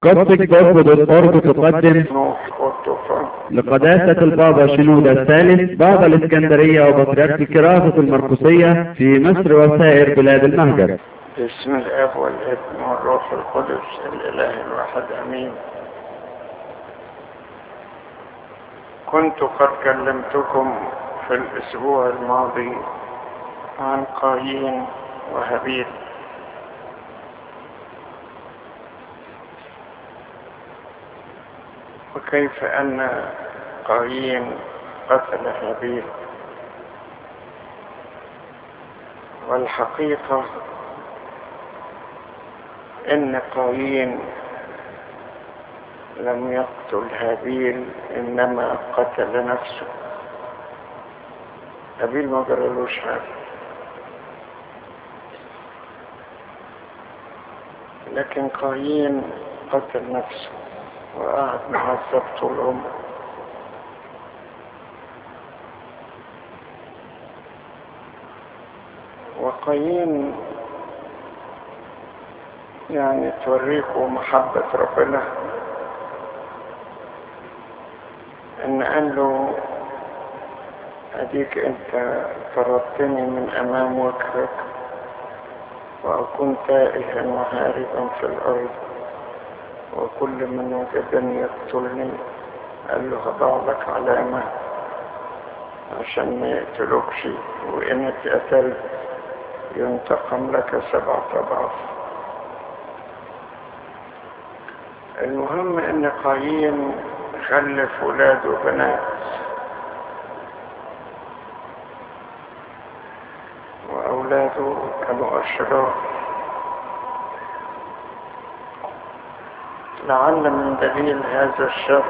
قصدك برفض الأرض تقدم نوح والطوفان لقداسة البابا شنودة الثالث بابا الإسكندرية وبطريرك كراسة المرقسية في مصر وسائر بلاد المهجر باسم الاب والابن والروح القدس الاله الواحد امين كنت قد كلمتكم في الاسبوع الماضي عن قايين وهابيل وكيف ان قايين قتل هابيل والحقيقه ان قايين لم يقتل هابيل انما قتل نفسه هابيل ما جرالوش حاجه لكن قايين قتل نفسه وقعد معذب طول عمره وقايين يعني توريكوا محبة ربنا ان قال له اديك انت طردتني من امام وجهك واكون تائها وهاربا في الارض وكل من وجدني يقتلني قال له هضع لك علامة عشان ما يقتلوكش وإن اتقتلت ينتقم لك سبعة أضعاف المهم إن قايين خلف ولاده بنات وأولاده كانوا أشرار لعل من دليل هذا الشر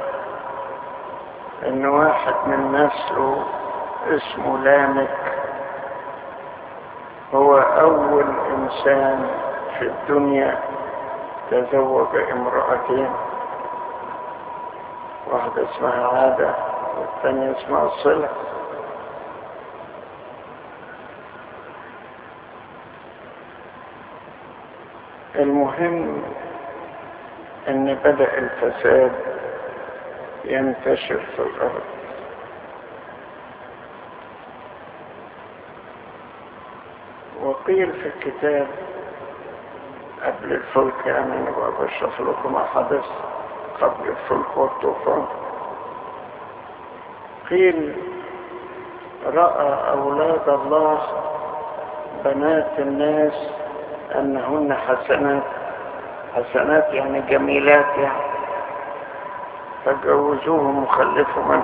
ان واحد من نسله اسمه لامك هو اول انسان في الدنيا تزوج امرأتين واحدة اسمها عادة والثانية اسمها صلة المهم ان بدأ الفساد ينتشر في الارض وقيل في الكتاب قبل الفلك يعني نبقى بشرح لكم ما حدث قبل الفلك والطوفان قيل رأى أولاد الله بنات الناس أنهن حسنات حسنات يعني جميلات يعني فجوزوهم وخلفوا منه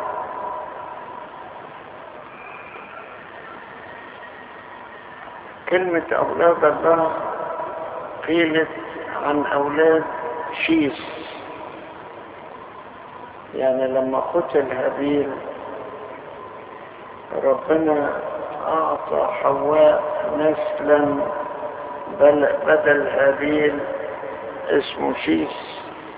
كلمة أولاد الله قيلت عن أولاد شيس يعني لما قتل هابيل ربنا أعطى حواء نسلا بدل هابيل اسمه شيس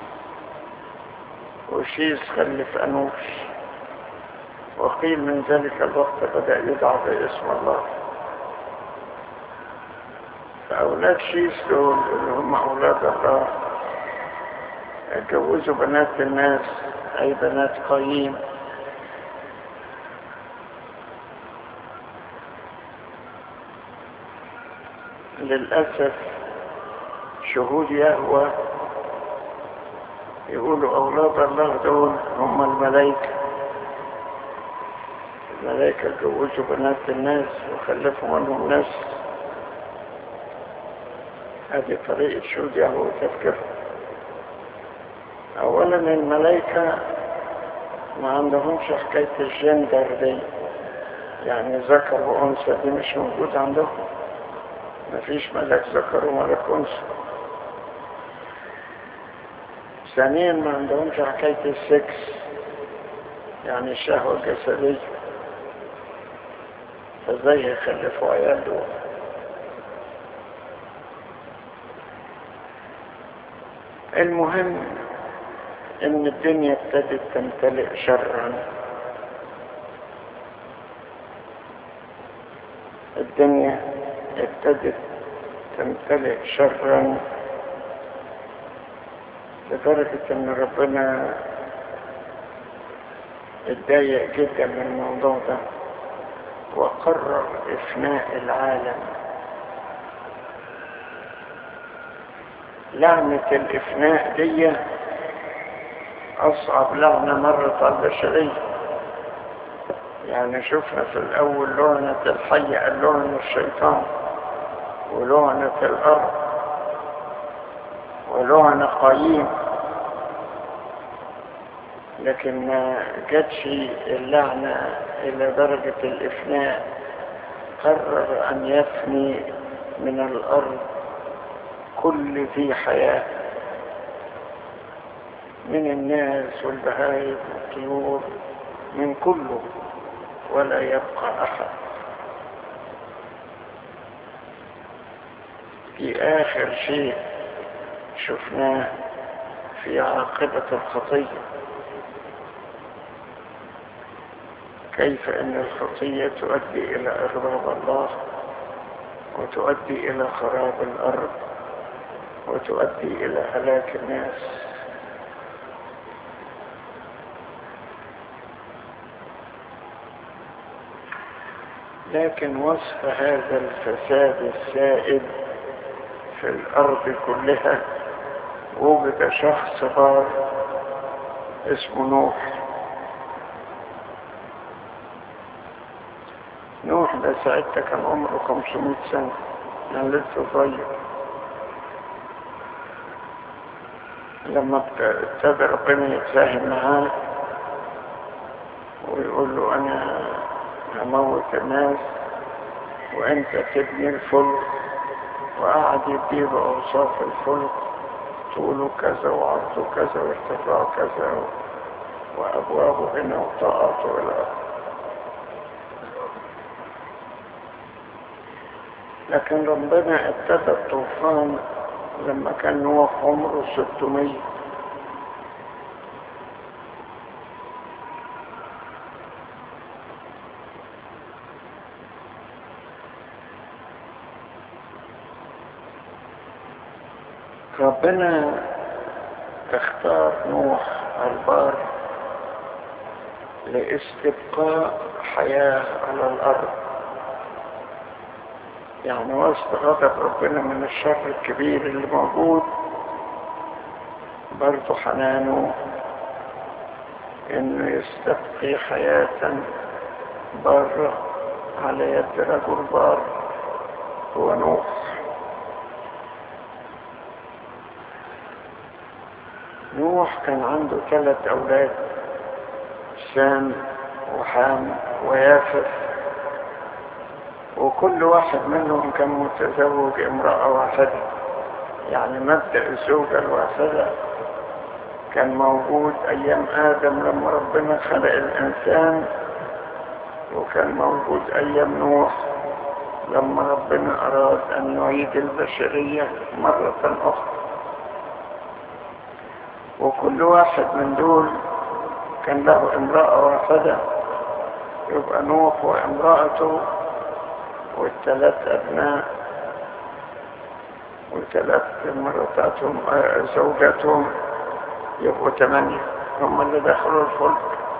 وشيس خلف أنوش وقيل من ذلك الوقت بدأ يدعى باسم الله فأولاد شيس دول اللي هم أولاد الله اتجوزوا بنات الناس أي بنات قايين للأسف شهود يهوى يقولوا أولاد الله دول هم الملائكة الملائكة جوزوا بنات الناس وخلفوا منهم ناس هذه طريقة شهود يهوى وتفكير أولا الملائكة ما عندهمش حكاية الجندر دي يعني ذكر وأنثى دي مش موجود عندهم مفيش ملك ذكر وملك أنثى ثانيا ما عندهمش حكاية السكس يعني الشهوة الجسدية فازاي يخلفوا عيال دول المهم ان الدنيا ابتدت تمتلئ شرا الدنيا ابتدت تمتلئ شرا لدرجة ان ربنا اتضايق جدا من الموضوع ده وقرر افناء العالم لعنة الافناء دي اصعب لعنة مرت على البشرية يعني شفنا في الاول لعنة الحي قال لعنة الشيطان ولعنة الارض ولعنة قايين لكن ما جاتش اللعنة إلى درجة الإفناء قرر أن يفني من الأرض كل ذي حياة من الناس والبهائم والطيور من كله ولا يبقى أحد في آخر شيء شفناه في عاقبة الخطية كيف أن الخطية تؤدي إلى إغضاب الله وتؤدي إلى خراب الأرض وتؤدي إلى هلاك الناس لكن وصف هذا الفساد السائد في الأرض كلها وجد شخص غار اسمه نوح نوح ده ساعتها كان عمره 500 سنة يعني لسه صغير لما ابتدى ربنا يتفاهم معاه ويقول له انا هموت الناس وانت تبني الفلك وقعد يديله اوصاف الفلك طوله كذا وعرضه كذا وارتفاعه كذا وابوابه هنا وطاقته الى اخره لكن ربنا ابتدى الطوفان لما كان نوح عمره 600 ربنا اختار نوح البار لاستبقاء حياة على الأرض يعني وسط غضب ربنا من الشر الكبير اللي موجود برضه حنانه انه يستبقي حياة بارة على يد رجل بار هو نوح نوح كان عنده ثلاث اولاد سام وحام ويافث وكل واحد منهم كان متزوج امرأة واحدة يعني مبدأ الزوجة الواحدة كان موجود ايام ادم لما ربنا خلق الانسان وكان موجود ايام نوح لما ربنا اراد ان يعيد البشرية مرة اخرى وكل واحد من دول كان له امرأة واحدة يبقى نوح وامرأته والثلاث أبناء وثلاث مراتاتهم زوجاتهم يبقوا ثمانية هم اللي دخلوا الفلك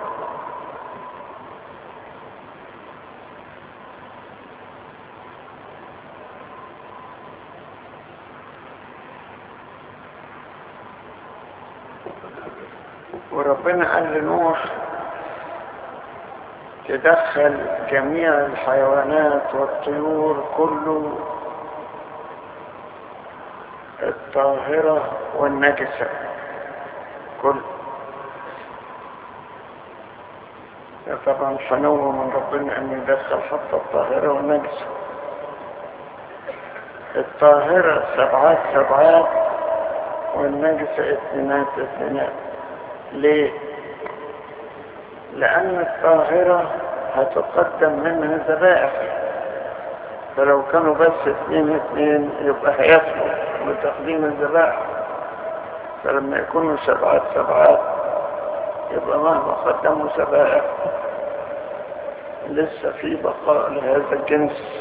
وربنا قال لنوح تدخل جميع الحيوانات والطيور كله الطاهرة والنجسة كل ده طبعا حنو من ربنا ان يدخل حتى الطاهرة والنجسة الطاهرة سبعات سبعات والنجسة اثنينات اثنينات ليه لأن الطاهرة هتقدم منها ذبائح فلو كانوا بس اثنين اثنين يبقى هيفلوا بتقديم الذبائح فلما يكونوا سبعات سبعات يبقى مهما قدموا ذبائح لسه في بقاء لهذا الجنس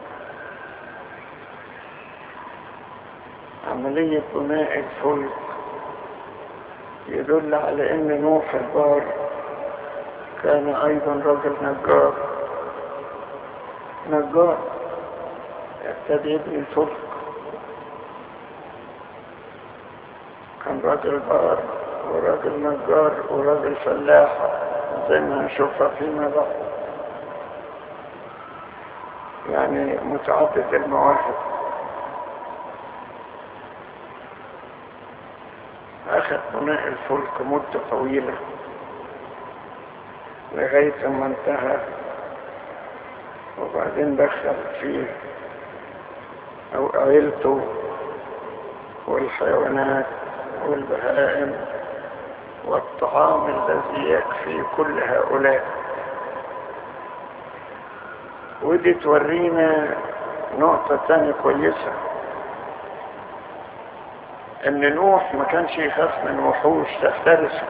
عملية بناء الفلك يدل على ان نوح البار كان ايضا رجل نجار نجار ابتدى يبني الفلك كان راجل بار وراجل نجار وراجل فلاح زي ما هنشوفها فيما بعد يعني متعدد المواهب أخذ بناء الفلك مدة طويلة لغاية ما انتهى وبعدين دخل فيه أو عيلته والحيوانات والبهائم والطعام الذي يكفي كل هؤلاء ودي تورينا نقطة تانية كويسة ان نوح ما كانش يخاف من وحوش تفترسه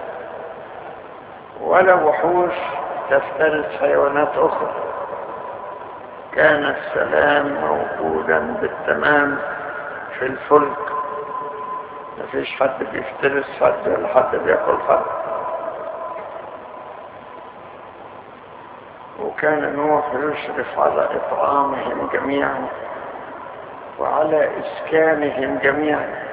ولا وحوش تفترس حيوانات اخرى كان السلام موجودا بالتمام في الفلك مفيش حد بيفترس حد ولا حد بياكل حد وكان نوح يشرف على إطعامهم جميعا وعلى إسكانهم جميعا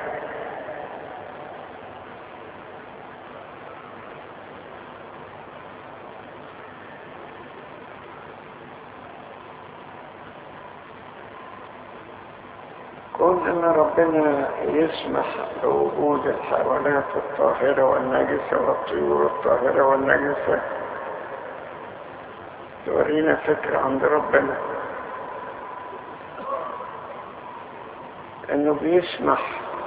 كون ان ربنا يسمح بوجود الحيوانات الطاهرة والنجسة والطيور الطاهرة والنجسة تورينا فكرة عند ربنا انه بيسمح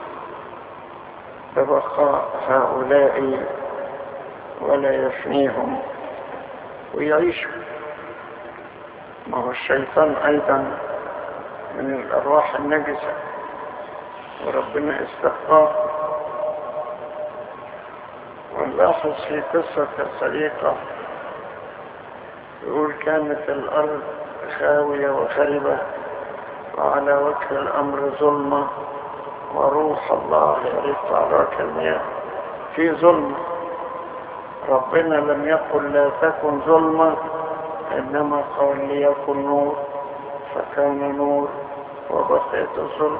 ببقاء هؤلاء ولا يفنيهم ويعيشوا ما هو الشيطان ايضا من الارواح النجسة وربنا استبقاه ونلاحظ في قصة السريقة يقول كانت الأرض خاوية وخربة وعلى وجه الأمر ظلمة وروح الله يرف على المياه في ظلمة ربنا لم يقل لا تكن ظلمة إنما قال ليكن نور فكان نور وبقيت الظلم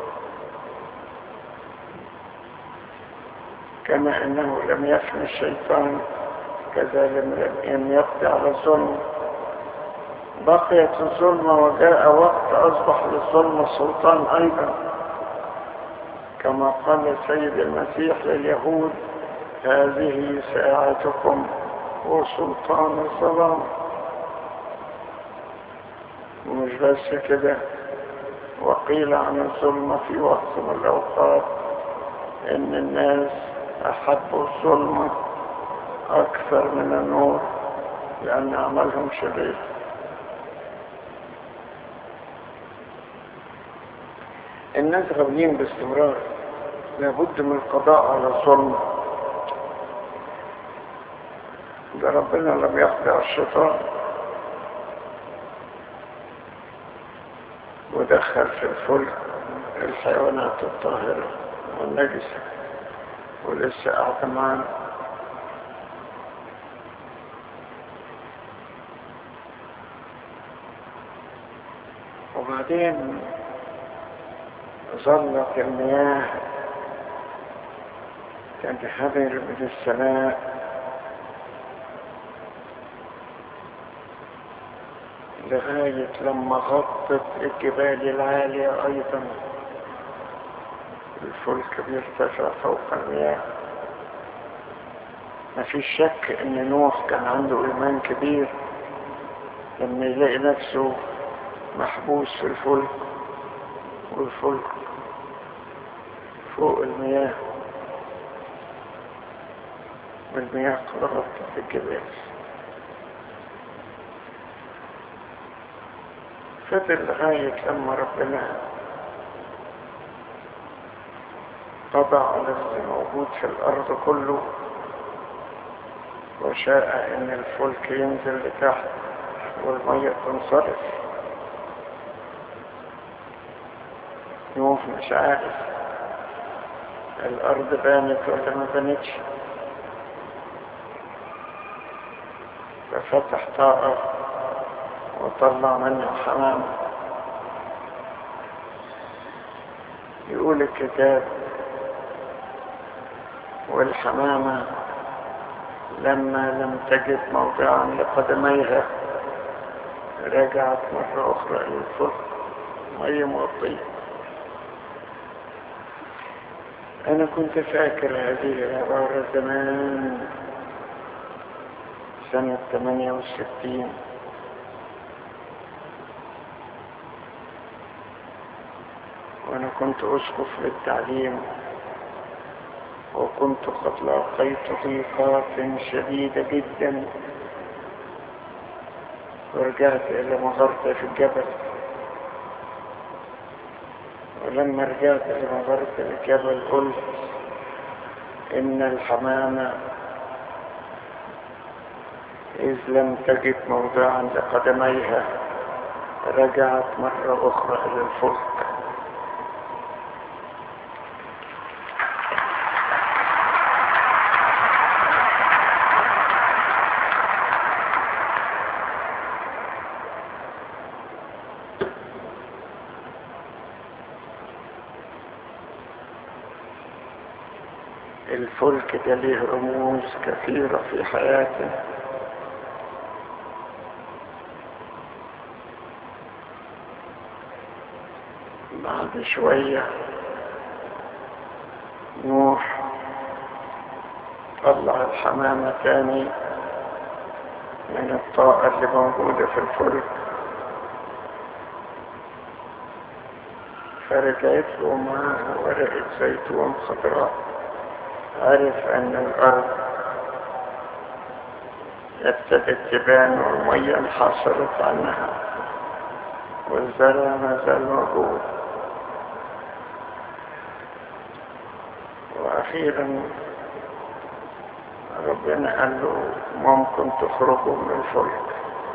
كما أنه لم يفن الشيطان كذلك لم يقضي على الظلم بقيت الظلمة وجاء وقت أصبح للظلم سلطان أيضا كما قال السيد المسيح لليهود هذه ساعتكم وسلطان الظلام ومش بس كده وقيل عن الظلمة في وقت من الأوقات إن الناس أحبوا الظلمة أكثر من النور لأن عملهم شرير الناس غاويين باستمرار لابد من القضاء على الظلم ده ربنا لم يقضي على الشيطان ودخل في الفلك الحيوانات الطاهرة والنجسة ولسه قاعدة معانا وبعدين ظلت المياه تنهمر من السماء لغاية لما غطت الجبال العالية أيضا الفلك بيرتفع فوق المياه ما فيش شك ان نوح كان عنده ايمان كبير لما يلاقي نفسه محبوس في الفلك والفلك فوق المياه والمياه قد غطت الجبال فضل لغاية لما ربنا قضى على الموجود في الأرض كله وشاء أن الفلك ينزل لتحت والمية تنصرف نوح مش عارف الأرض بانت ولا ما بانتش ففتح طائر وطلع منه حمام يقول الكتاب والحمامة لما لم تجد موضعا لقدميها رجعت مرة أخرى إلى الفرق مية مغطية أنا كنت فاكر هذه العبارة زمان سنة 68 وأنا كنت أسقف للتعليم وكنت قد لاقيت ضيقات شديدة جدا ورجعت إلى مغارتي في الجبل ولما رجعت إلى مغارتي في الجبل قلت إن الحمامة إذ لم تجد موضعا لقدميها رجعت مرة أخرى إلى الفلك الفلك ده ليه رموز كثيرة في حياته بعد شوية نوح طلع الحمامة تاني من الطاقة اللي موجودة في الفلك فرجعت له معاها ورقة زيتون خضراء عرف ان الارض ابتدت تبان والمية انحصرت عنها والزرع ما زال موجود واخيرا ربنا قال له ممكن تخرجوا من الفلك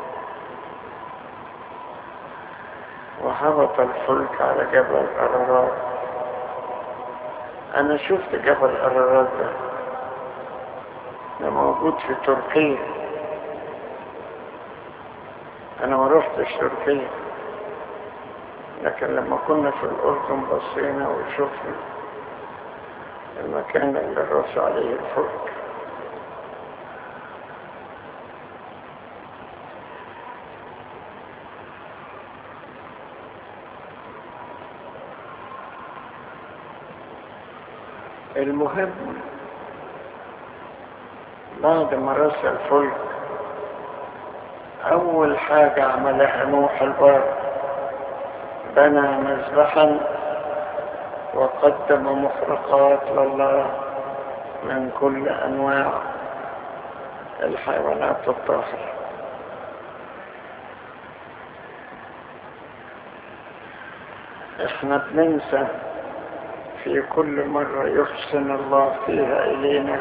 وهبط الفلك على جبل ارارات انا شفت جبل ارارات ده ده موجود في تركيا انا ما رحتش تركيا لكن لما كنا في الاردن بصينا وشفنا المكان اللي الرأس عليه الفلك المهم بعد ما رسى الفلك أول حاجة عملها نوح البار بنى مذبحا وقدم محرقات لله من كل أنواع الحيوانات الطاهرة احنا بننسى في كل مرة يحسن الله فيها إلينا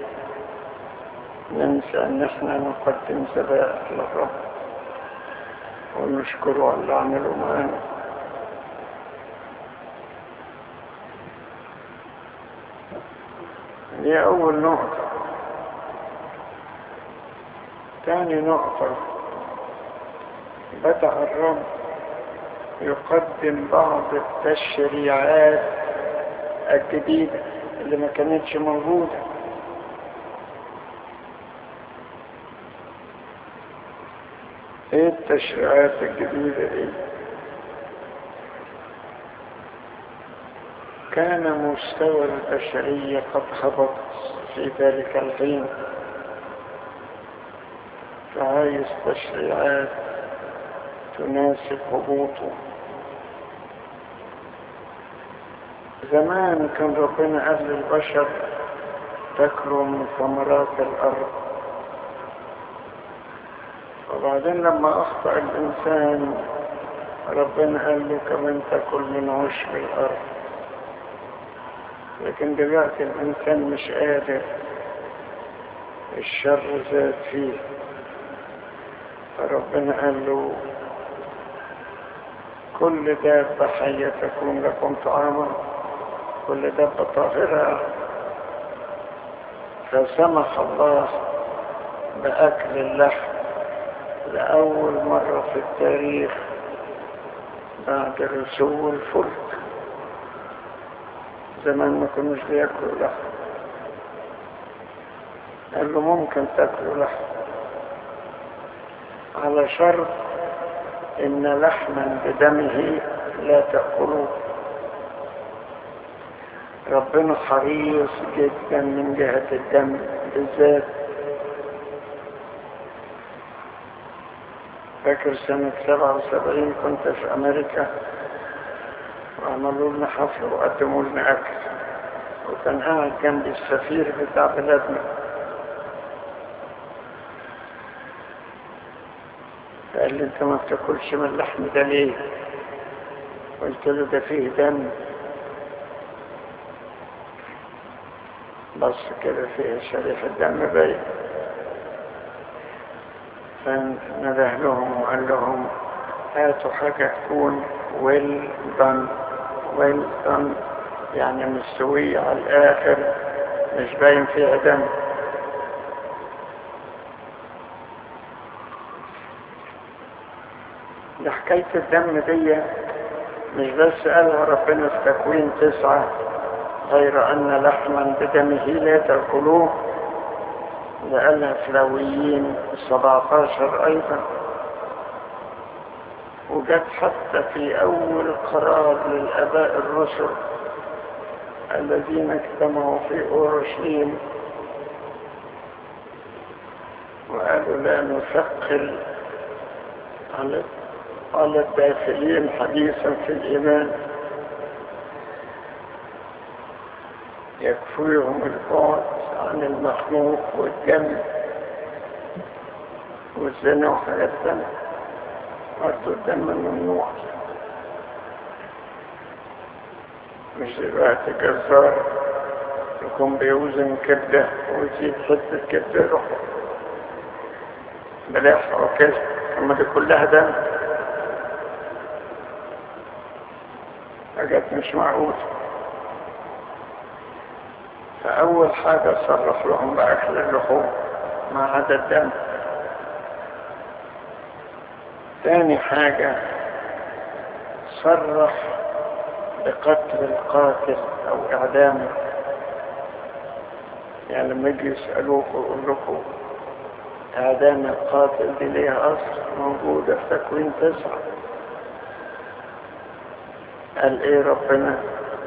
ننسى أن احنا نقدم ذبائح للرب ونشكره على اللي عمله معانا دي أول نقطة تاني نقطة بدأ الرب يقدم بعض التشريعات الجديدة اللي ما كانتش موجودة ايه التشريعات الجديدة دي كان مستوى البشرية قد هبط في ذلك الحين فعايز تشريعات تناسب هبوطه زمان كان ربنا قال للبشر تاكلوا من ثمرات الأرض وبعدين لما أخطأ الإنسان ربنا قال له كمان تاكل من عشب الأرض لكن دلوقتي الإنسان مش قادر الشر زاد فيه فربنا قال له كل دابة حية تكون لكم طعاما كل دابة طاهرة فسمح الله بأكل اللحم لأول مرة في التاريخ بعد رسو الفلك زمان ما كانوش بياكلوا لحم قال له ممكن تاكلوا لحم على شرط ان لحما بدمه لا تأكلوه ربنا حريص جدا من جهة الدم بالذات فاكر سنة سبعة وسبعين كنت في أمريكا وعملوا لنا حفلة وقدموا لنا أكل وكان قاعد جنبي السفير بتاع بلادنا فقال لي انت ما بتاكلش من اللحم ده ليه قلت له ده فيه دم بص كده فيه شريف الدم باين فنده لهم وقال لهم هاتوا حاجة تكون ويل دان ويل دان يعني مستوية على الآخر مش باين فيها دم ده حكاية الدم دي مش بس قالها ربنا في تكوين تسعة غير أن لحما بدمه لا تأكلوه ده قالها في لاويين 17 أيضا وجت حتى في أول قرار للآباء الرسل الذين اجتمعوا في أورشليم وقالوا لا نثقل على على الداخلين حديثا في الإيمان يكفيهم البعد عن المخلوق والدم والزنا وحاجات تانية برضه الدم ممنوع مش دلوقتي جزار يكون بيوزن كبدة ويجيب حتة كبدة يروح بلاح وكذا أما دي كلها دم حاجات مش معقولة فأول حاجة صرف لهم بأكل اللحوم ما عدا الدم ثاني حاجة صرح بقتل القاتل أو إعدامه يعني لما يجي يسألوك ويقول لكم إعدام القاتل دي ليها أصل موجودة في تكوين تسعة قال إيه ربنا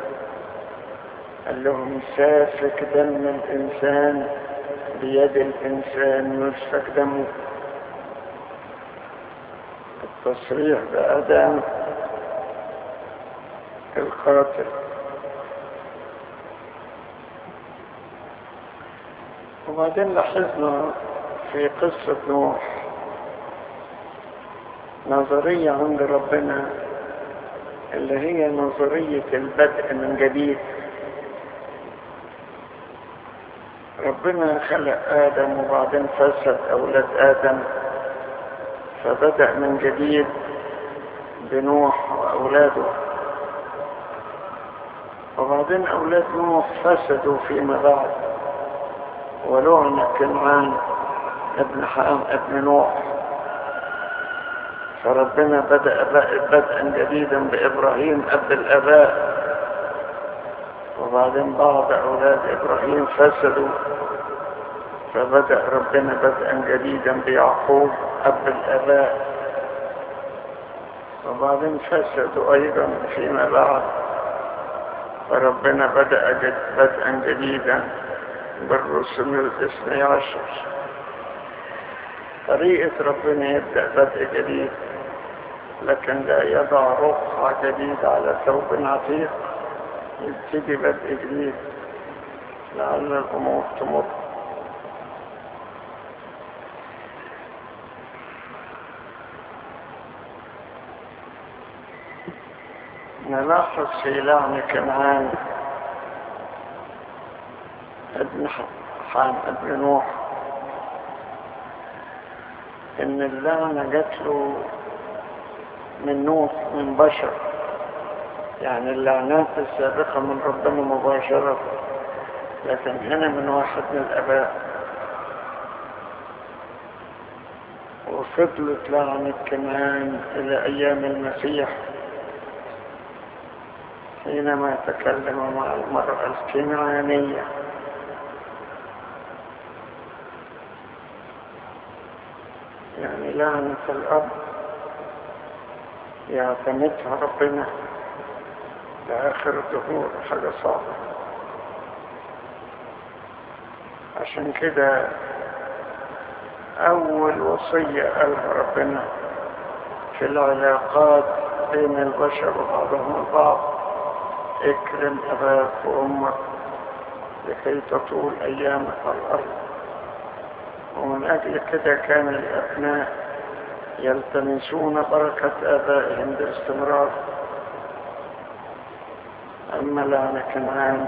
قال لهم سافك دم الإنسان بيد الإنسان يسفك دمه التصريح بأدام القاتل وبعدين لاحظنا في قصة نوح نظرية عند ربنا اللي هي نظرية البدء من جديد ربنا خلق آدم وبعدين فسد أولاد آدم فبدأ من جديد بنوح وأولاده وبعدين أولاد نوح فسدوا فيما بعد ولعن كنعان ابن حام ابن نوح فربنا بدأ بدءا جديدا بإبراهيم أب الآباء وبعدين بعض أولاد إبراهيم فسدوا فبدأ ربنا بدءا جديدا بيعقوب أب الآباء وبعدين فسدوا أيضا فيما بعد فربنا بدأ جد بدءا جديدا بالرسل الاثني عشر طريقة ربنا يبدأ بدء جديد لكن لا يضع رقعة جديدة على ثوب عتيق يبتدي بدء جديد لعل الأمور تمر نلاحظ في لعن كنعان ابن حام ابن نوح ان اللعنة جات له من نوح من بشر يعني اللعنات السابقة من ربنا مباشرة لكن هنا من واحد من الآباء وفضلت لعنة كمان إلى أيام المسيح حينما تكلم مع المرأة الكنعانية يعني لعنة الأب يعتمدها ربنا لآخر الظهور حاجة صعبة عشان كده أول وصية قالها ربنا في العلاقات بين البشر وبعضهم البعض اكرم أباك وأمك لكي تطول أيامك على الأرض ومن أجل كده كان الأبناء يلتمسون بركة آبائهم باستمرار أما لعنة كنعان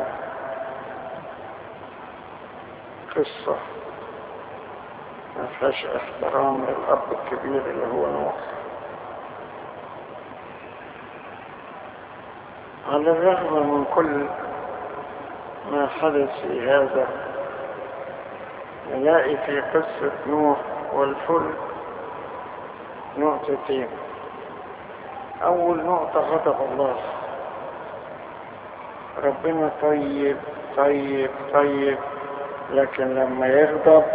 قصة ما فيهاش احترام للأب الكبير اللي هو نوح على الرغم من كل ما حدث في هذا نلاقي في قصة نوح والفلك نقطتين أول نقطة غضب الله ربنا طيب طيب طيب لكن لما يغضب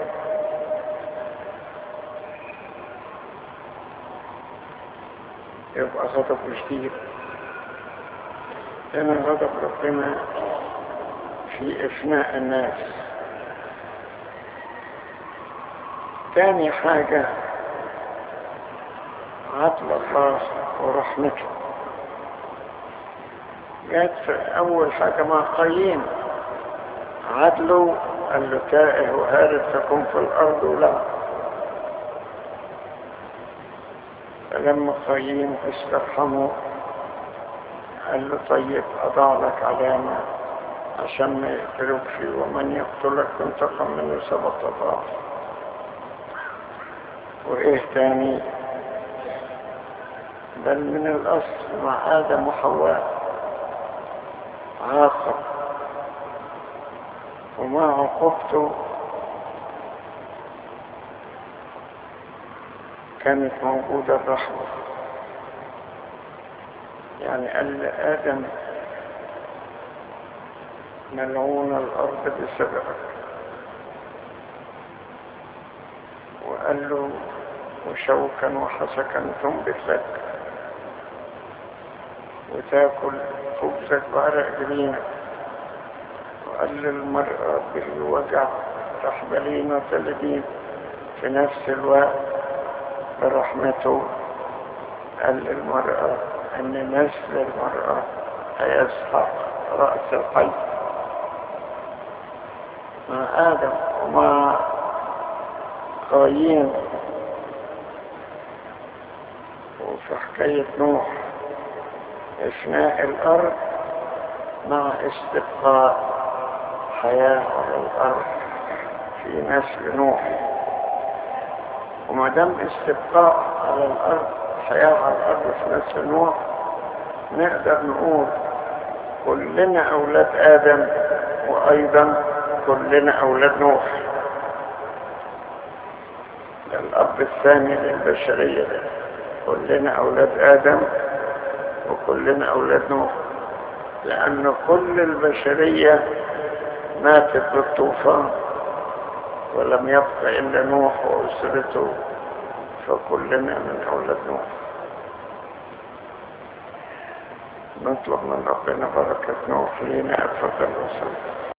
يبقى غضب شديد هنا غضب ربنا في إفناء الناس تاني حاجة عدل الله ورحمته جات في أول حاجة مع قايين عدله قال له تائه وهارب تكون في الأرض ولا فلما قايين استرحمه قال له طيب أضع لك علامة عشان ما يقتلوكش ومن يقتلك تنتقم منه سبع أضعاف وإيه تاني بل من الأصل مع آدم وحواء عاقب وما عقوبته كانت موجودة الرحمة يعني قال لآدم ملعون الأرض بسببك وقال له وشوكا وحسكا تنبت لك وتاكل خبزك بعرق جبينك وقال للمرأة بالوجع تحبلين وتلدين في نفس الوقت برحمته قال للمرأة ان نسل المرأة هيسحق رأس الحي مع آدم ومع قايين وفي حكاية نوح إفناء الأرض مع استبقاء حياة على الأرض في نسل نوح وما دام استبقاء على الأرض حياة على الأرض في نسل نوح نقدر نقول كلنا أولاد آدم وأيضا كلنا أولاد نوح ده الأب الثاني للبشرية ده كلنا أولاد آدم وكلنا أولاد نوح لأن كل البشرية ماتت بالطوفان ولم يبق إلا نوح وأسرته فكلنا من أولاد نوح نطلب من ربنا بركة نوح لنا أفضل وسلم